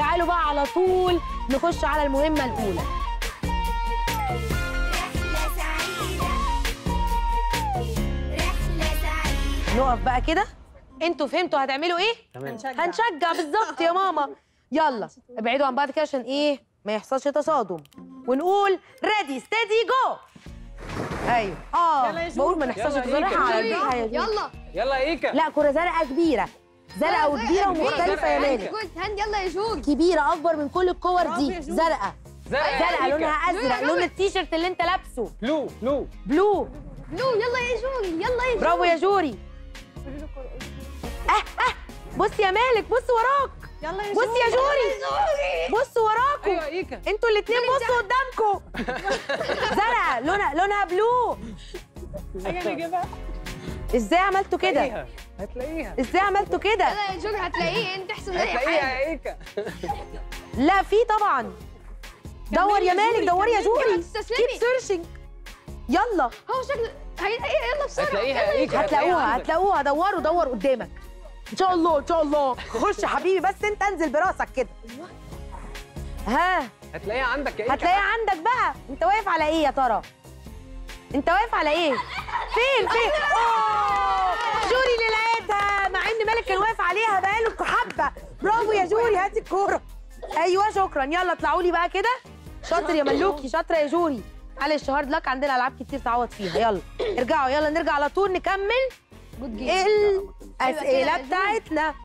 تعالوا بقى على طول نخش على المهمه الاولى رحلة سعيدة رحلة سعيدة نقف بقى كده انتوا فهمتوا هتعملوا ايه تمام هنشجع بالظبط يا ماما يلا ابعدوا عن بعض كده عشان ايه ما يحصلش تصادم ونقول ريدي ستيدي جو ايوه اه يلا يا جو. بقول ما نحصلش يلا تصادم إيكا. على البيئة يا جو. يلا يلا ايكا لا كرة زرقاء كبيرة زرقاء وكبيرة ومختلفة يا زرقاء. مالك جود هاند يلا يا جود كبيرة أكبر من كل الكور برافو دي يا جو. زرقاء زرقاء زرقاء إيكا. لونها أزرق يا لون جو. التيشيرت اللي أنت لابسه بلو بلو بلو بلو يلا يا جوري يلا يا برافو يا جوري اه اه بص يا مالك بص وراك يلا يا بص يا جوري بص وراكم ايوه ايكا انتوا الاتنين بصوا قدامكم زرقاء لونها لونها بلو حاجه نجيبها ازاي عملتوا كده هتلاقيها هتلاقيها ازاي عملتوا كده يلا يا جوري هتلاقيه انت احسن اي هتلاقيها حاجه يا ايكا لا في طبعا دور يا مالك دور يا جوري تستسلمي. كيب سيرشنج يلا هو شكل هيلاقيه يلا بسرعه هتلاقيها يا ايكا هتلاقوها هتلاقوها دوروا دور قدامك ان شاء الله ان شاء الله خش يا حبيبي بس انت انزل براسك كده ها هتلاقيها عندك يا ايكا هتلاقيها عندك بقى انت واقف على ايه يا ترى انت واقف على ايه فين فين اوه جوري اللي لقيتها مع ان مالك كان واقف عليها بقاله حبه برافو يا جوري هاتي الكوره ايوه شكرا يلا اطلعوا لي بقى كده شاطر يا ملوكي شاطره يا جوري معلش هارد لك عندنا العاب كتير تعوض فيها يلا ارجعوا يلا نرجع على طول نكمل جود جيم الاسئله بتاعتنا